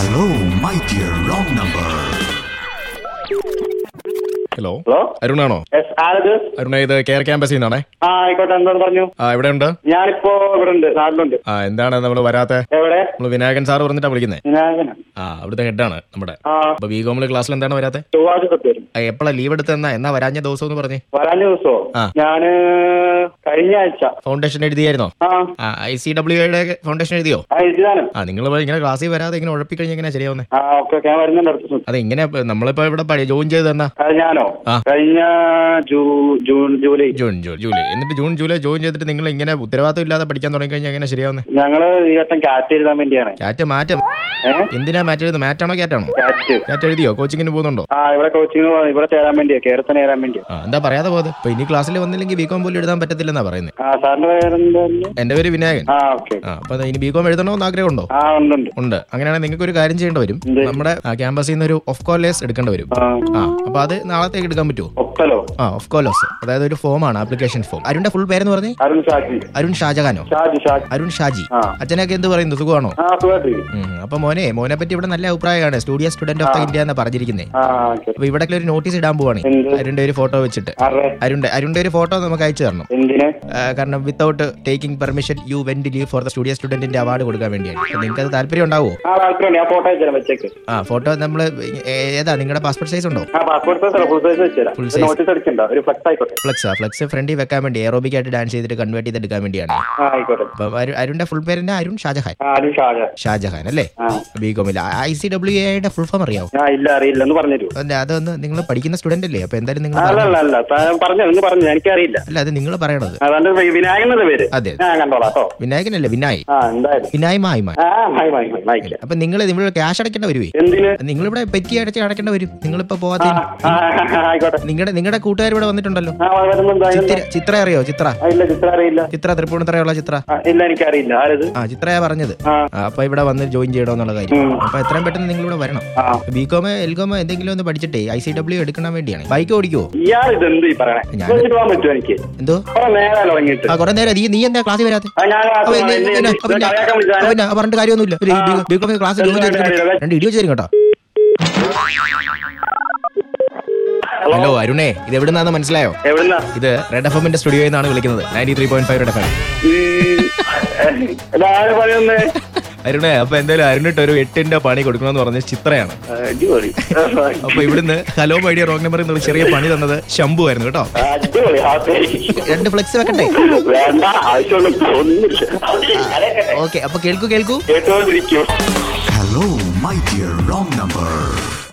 Hello, my dear wrong number. Hello hello അരുണാണോ yes ആരത് അരുണ ഇത് കെയർ ക്യാമ്പസിൽ നിന്നാണേ ആ ആയിക്കോട്ടെ എന്താന്ന് പറഞ്ഞു ആ എവിടെ ഉണ്ട് ഞാനിപ്പോ ഇവിടെ ഉണ്ട് നാട്ടിലുണ്ട് ആ എന്താണ് നമ്മൾ വരാത്തെ എവിടെ നമ്മൾ വിനായകൻ സാർ പറഞ്ഞിട്ടാ വിളിക്കുന്നത് വിനായകന ആ അവിടുത്തെ ഹെഡാണ് നമ്മുടെ ആ അപ്പൊ ബി കോമിലെ ക്ലാസ്സിൽ എന്താണ് വരാത്തെ ചൊവ്വാഴ്ച തൊട്ട് വരും എപ്പോഴാ ലീവ് എടുത്ത് എന്നാ എന്നാ വരാഞ്ഞ ദിവസം എന്ന് പറഞ്ഞേ വരാഞ്ഞ ദിവസമോ ആ. ഞാന് കഴിഞ്ഞ ആഴ്ച ഫൗണ്ടേഷൻ എഴുതിയായിരുന്നോ ആ ഐ സി ഡബ്ല്യുയുടെ ഫൗണ്ടേഷൻ എഴുതിയോ ആ എഴുതിയതാണ് ആ നിങ്ങൾ ഇങ്ങനെ ക്ലാസ്സിൽ വരാതെ ഇങ്ങനെ ഉഴപ്പിക്കഴിഞ്ഞാൽ എങ്ങനെയാ ശരിയാവുന്നത് ആ ഓക്കെ ഞാൻ വരുന്നുണ്ട് അടുത്ത ദിവസം. അത് എങ്ങനെ നമ്മളിപ്പോ ഇവിടെ പഠി- ജോയിൻ ചെയ്ത് തന്നാ അത് ഞാനോ ആ. കഴിഞ്ഞ ജൂ- June July June June July എന്നിട്ട് ജൂൺ ജൂലൈ ജോയിൻ ചെയ്തിട്ട് നിങ്ങൾ ഇങ്ങനെ ഉത്തരവാദിത്തം ഇല്ലാതെ പഠിക്കാൻ തുടങ്ങി കഴിഞ്ഞാൽ എങ്ങനെ ശരിയാവുന്നത് ഞങ്ങള് ഈ വട്ടം കാറ്റ് എഴുതാൻ വേണ്ടിയാണ് ക്യാറ്റ് മാറ്റം ഏഹ് എന്തിനാ മാറ്റ് എഴുതുന്നത് മാറ്റാണോ ക്യാറ്റാണോ കാറ്റ് ക്യാറ്റ് എഴുതിയോ കോച്ചിങ്ങിന് പോകുന്നുണ്ടോ ആ ഇവിടെ കോച്ചിങ് ഇവിടെ ചേരാൻ വേണ്ടിയാ കേരളത്തിന് ചേരാൻ വേണ്ടിയാ ആ എന്താ പറയാതെ പോയത് ഇപ്പൊ ഇനി ക്ലാസ്സിൽ വന്നില്ലെങ്കിൽ ബികോം പോലും എഴുതാൻ പറ്റത്തില്ലെന്നാ പറയുന്നത് ആ സാറിന്റെ പേരെന്തായിരുന്നു എന്റെ പേര് വിനായകൻ ആ ഓക്കെ ആ അപ്പൊ ഇനി ബികോം എഴുതണമെന്ന് ആഗ്രഹമുണ്ടോ ആ ഉണ്ട് ഉണ്ട് ഉണ്ട് അങ്ങനെയാണെങ്കിൽ നിങ്ങൾക്ക് ഒരു കാര്യം ചെയ്യേണ്ടി വരും എന്ത്? നമ്മുടെ ക്യാമ്പസിൽ നിന്ന് ഒരു ഓഫ് കോലേഴ്സ് എടുക്കേണ്ടി വരും ആ ആ അപ്പൊ അത് നാളത്തേക്ക് എടുക്കാൻ പറ്റുമോ ഒപ്പലോ ആ ഓഫ് കോലേഴ്സ് അതായത് ഒരു ഫോമാണ് ആപ്ലിക്കേഷൻ ഫോം അരുണിന്റെ ഫുൾ പേരെന്ന് പറഞ്ഞേ അരുൺ ഷാജി അരുൺ ഷാജഹാനോ ഷാജി ഷാജി അരുൺ ഷാജി ആ. അച്ഛനൊക്കെ എന്ത് പറയുന്നു സുഖമാണോ ആ സുഖമായിട്ടിരിക്കും ഉം, അപ്പൊ മോനെ മോനെ പറ്റി ഇവിടെ നല്ല അഭിപ്രായമാണ് studio student of the India എന്ന് പറഞ്ഞിരിക്കുന്നത് ആ ഓക്കെ അപ്പൊ ഇവിടെ ഒരു നോട്ടീസ് ഇടാൻ പോവാണ് എന്ത്? അരുണിന്റെ ഒരു ഫോട്ടോ വെച്ചിട്ട് ആരുടെ അരുണിന്റെ അരുണിന്റെ ഒരു ഫോട്ടോ നമുക്ക് അയച്ചു തരണം എന്തിന് ആ, കാരണം without taking permission you went leave for the studio സ്റ്റുഡന്റിന്റെ അവാർഡ് കൊടുക്കാൻ വേണ്ടിയാണ് നിങ്ങൾക്ക് അത് താല്പര്യം ഉണ്ടാവോ ആ താല്പര്യം ഞാൻ ഫോട്ടോ അയച്ചുതരാം വെച്ചേക്ക് ആ ഫോട്ടോ നമ്മൾ ഏതാ നിങ്ങളുടെ പാസ്പോർട്ട് സൈസ് ഉണ്ടോ ആ പാസ്പോർട്ട് സൈസ് ഫുൾ സൈസ് വെച്ചുതരാം Full ഒരു size. നോട്ടീസ് അടിക്കണ്ട ഒരു ഫ്ലക്സ് ആയിക്കോട്ടെ ഫ്ലെക്സ് ആ ഫ്ലെക്സ് ഫ്രണ്ടിൽ വെക്കാൻ വേണ്ടി എയറോബിക് ആയിട്ട് ഡാൻസ് ചെയ്തിട്ട് കൺവേർട്ട് ചെയ്തെടുക്കാൻ വേണ്ടിയാണ് ആ ആയിക്കോട്ടെ അപ്പൊ അരു- അരുണിന്റെ ഫുൾ പേരെന്നെ അരുൺ ഷാജഹാൻ ആ അരുൺ ഷാജ ഷാജഹാൻ അല്ലേ ആ ബി കോമിൽ ഐ സി ഡബ്ല്യു എയുടെ ഫുൾ ഫോം അറിയാവോ ഞാൻ ഇല്ല അറിയില്ല എന്ന് പറഞ്ഞു തരൂ അല്ല അതൊന്ന് നിങ്ങൾ പഠിക്കുന്ന സ്റ്റുഡന്റ് അല്ലേ അപ്പൊ എന്തായാലും നിങ്ങൾ അല്ല അല്ല അല്ല താൻ പറഞ്ഞു എന്ന് പറഞ്ഞു എനിക്കറിയില്ല അല്ല അത് നിങ്ങൾ പറയണത് അതാണ്ട് വിനായകന്റെ പേര് അതെ ഞാൻ കണ്ടോളാം കേട്ടോ വിനായകനല്ലേ വിനായ് ആ എന്തായാലും വിനായ് മായി മായി ആ മായി മായി മായി മായിക്കാം അപ്പൊ നിങ്ങൾ നിങ്ങൾ ക്യാഷ് അടയ്ക്കേണ്ട വരുവേ എന്തിന് നിങ്ങളിവിടെ പെറ്റി അടച്ച് അടയ്ക്കേണ്ട വരും നിങ്ങളിപ്പോ പോവാത്ത ആ ആ, ആയിക്കോട്ടെ നിങ്ങളുടെ നിങ്ങളുടെ കൂട്ടുകാർ ഇവിടെ വന്നിട്ടുണ്ടല്ലോ ആ വരുന്നുണ്ട് അതിനെന്താ? ചിത്ര ചിത്ര അറിയോ ചിത്ര ആ, ഇല്ല ചിത്ര അറിയില്ല ചിത്ര തൃപ്പൂണിത്തറയുള്ള ചിത്ര ആ, ഇല്ല എനിക്കറിയില്ല ആരത് ആ ചിത്രയാ പറഞ്ഞത് ആ ആ, അപ്പൊ ഇവിടെ വന്ന് ജോയിൻ ചെയ്യണമെന്നുള്ള കാര്യം ഉം. അപ്പൊ എത്രയും പെട്ടെന്ന് നിങ്ങൾ ഇവിടെ വരണം ആ ബികോമോ എൽകോമോ എന്തെങ്കിലും ഒന്ന് പഠിച്ചിട്ടേ ഐ സി ഡബ്ല്യു എടുക്കാൻ വേണ്ടിയാണ് ബൈക്ക് ഓടിക്കുവോ ഇയാൾ ഇത് എന്ത് ഈ പറയണേ ഞാൻ- ചോദിച്ചിട്ട് പോകാൻ പറ്റുമോ എനിക്ക് എന്തോ കുറെ നേരം തുടങ്ങിയിട്ട് ആ കുറെ നേരം നീ നീ എന്താ ക്ലാസ്സിൽ വരാത്ത ആ, ഞാൻ ആ, അപ്പൊ എന്നെ- എന്നെ- എന്നെ- എന്നെ അപ്പൊ പിന്നെ- കളിയാക്കാൻ വിളിച്ചതാണ്. അപ്പൊ പിന്നെ പറഞ്ഞിട്ട് കാര്യമൊന്നുമില്ല ഒരു ആ. ബി- ബികോം ക്ലാസ് ജോയിൻ എന്താണ് ചെയ്തിട്ട് കാര്യം? രണ്ട് ഇടിയോ തരും കേട്ടോ ഹലോ അരുണേ ഇത് എവിടുന്നാന്ന് മനസ്സിലായോ എവിടുന്നാ ഇത് റെഡ് എഫ് എമ്മിന്റെ സ്റ്റുഡിയോയിൽ നിന്നാണ് വിളിക്കുന്നത് ninety three point five red F M ഇതാര് പറയുന്നേ അരുണേ അപ്പൊ എന്തായാലും അരുണിട്ട് ഒരു എട്ടിന്റെ പണി കൊടുക്കണമെന്ന് പറഞ്ഞ ചിത്രയാണ് അടിപൊളി അപ്പൊ ഇവിടുന്ന് ഹലോ മൈഡിയ റോങ് നമ്പർ എന്നുള്ള ചെറിയ പണി തന്നത് ശംഭു ആയിരുന്നു കേട്ടോ അടിപൊളി ഹാപ്പി രണ്ട് ഫ്ലെക്സ് വെക്കട്ടെ വേണ്ട ആവശ്യമൊന്നും തോന്നുന്നില്ല ഓക്കെ അപ്പൊ കേൾക്കൂ കേൾക്കൂ കേട്ടോണ്ടിരിക്കും Hello, my dear wrong number.